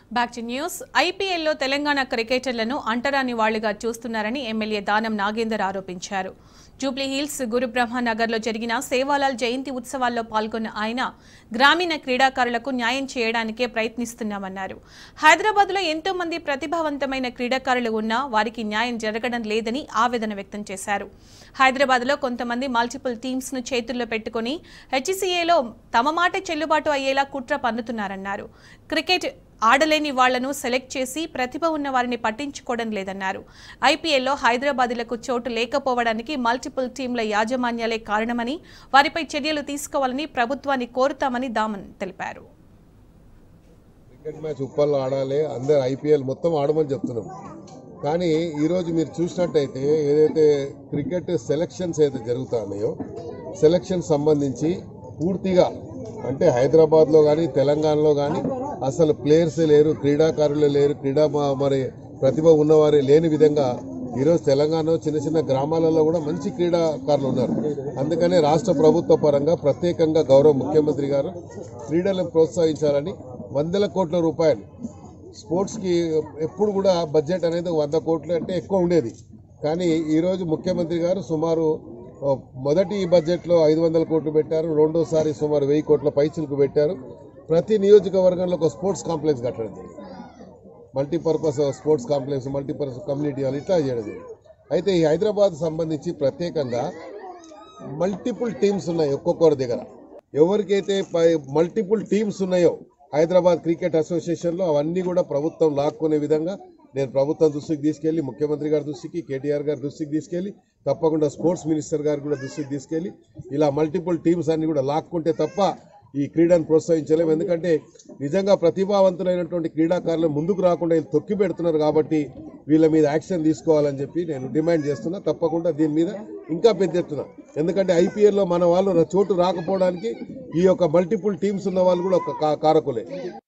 back to news ఐపీఎల్లో తెలంగాణ క్రికెటర్లను అంటరాని వాళ్లుగా చూస్తున్నారని ఎమ్మెల్యే దానం నాగేందర్ ఆరోపించారు జూబ్లీ హిల్స్ గురుబ్రహ్మనగర్లో జరిగిన సేవాలాల్ జయంతి ఉత్సవాల్లో పాల్గొన్న ఆయన గ్రామీణ క్రీడాకారులకు న్యాయం చేయడానికే ప్రయత్నిస్తున్నామన్నారు హైదరాబాద్లో ఎంతో మంది ప్రతిభావంతమైన క్రీడాకారులు ఉన్నా వారికి న్యాయం జరగడం లేదని ఆవేదన వ్యక్తం చేశారు హైదరాబాద్లో కొంతమంది మల్టిపుల్ టీమ్స్ ను చేతుల్లో పెట్టుకుని హెచ్సీఏలో తమ మాట చెల్లుబాటు అయ్యేలా కుట్ర పన్నుతున్నారన్నారు క్రికెట్ ఆడలేని వాళ్లను సెలెక్ట్ చేసి ప్రతిభ ఉన్న వారిని పట్టించుకోవడం లేదన్నారు ఐపీఎల్లో హైదరాబాదీలకు చోటు లేకపోవడానికి మల్టిపుల్ టీంల యాజమాన్యాలే కారణమని వారిపై చర్యలు తీసుకోవాలని ప్రభుత్వాన్ని కోరుతామని దామన్ తెలిపారు క్రికెట్ మ్యాచ్ ఉప్పల్లో ఆడాలి అందరు ఐపీఎల్ మొత్తం ఆడమని చెప్తున్నాం కానీ ఈరోజు మీరు చూసినట్టయితే ఏదైతే క్రికెట్ సెలక్షన్స్ అయితే జరుగుతున్నాయో సెలక్షన్ సంబంధించి పూర్తిగా అంటే హైదరాబాద్లో కానీ తెలంగాణలో కానీ అసలు ప్లేయర్సే లేరు క్రీడాకారులే లేరు క్రీడా మ- మరి ప్రతిభ ఉన్నవారే లేని విధంగా ఈరోజు తెలంగాణలో చిన్న చిన్న గ్రామాలలో కూడా మంచి క్రీడాకారులు ఉన్నారు అందుకనే రాష్ట్ర ప్రభుత్వ పరంగా ప్రత్యేకంగా గౌరవ ముఖ్యమంత్రి గారు క్రీడలను ప్రోత్సహించాలని వందల కోట్ల రూపాయలు స్పోర్ట్స్కి ఎప్పుడు కూడా బడ్జెట్ అనేది వంద కోట్లు అంటే ఎక్కువ ఉండేది కానీ ఈరోజు ముఖ్యమంత్రి గారు సుమారు ఆ, మొదటి బడ్జెట్లో ఐదు వందల కోట్లు పెట్టారు రెండోసారి సుమారు వెయ్యి కోట్ల పైసలకు పెట్టారు ప్రతి నియోజకవర్గంలో ఒక స్పోర్ట్స్ కాంప్లెక్స్ కట్టడం జరిగింది multipurpose sports complex multipurpose community hall ఇట్లా చేయడం జరిగింది అయితే ఈ హైదరాబాద్ సంబంధించి ప్రత్యేకంగా మల్టిపుల్ టీమ్స్ ఉన్నాయి ఒక్కొక్కరి దగ్గర ఎవరికైతే మల్టిపుల్ టీమ్స్ ఉన్నాయో హైదరాబాద్ క్రికెట్ అసోసియేషన్లో అవన్నీ కూడా ప్రభుత్వం లాక్కునే విధంగా నేను ప్రభుత్వం దృష్టికి తీసుకెళ్లి ముఖ్యమంత్రి గారి దృష్టికి కేటీఆర్ గారి దృష్టికి తీసుకెళ్లి తప్పకుండా స్పోర్ట్స్ మినిస్టర్ గారు కూడా దృష్టికి తీసుకెళ్లి ఇలా మల్టిపుల్ టీమ్స్ అన్ని కూడా లాక్కుంటే తప్ప ఈ క్రీడను ప్రోత్సహించలేము ఎందుకంటే నిజంగా ప్రతిభావంతులైనటువంటి క్రీడాకారులు ముందుకు రాకుండా వీళ్ళు తొక్కి పెడుతున్నారు కాబట్టి వీళ్ళ మీద యాక్షన్ తీసుకోవాలని చెప్పి నేను డిమాండ్ చేస్తున్నా తప్పకుండా దీని మీద ఇంకా పెద్ద ఎత్తున ఎందుకంటే ఐపీఎల్లో మన వాళ్ళు చోటు రాకపోవడానికి ఈ యొక్క మల్టిపుల్ టీమ్స్ ఉన్న వాళ్ళు కూడా ఒక కా- కారకులే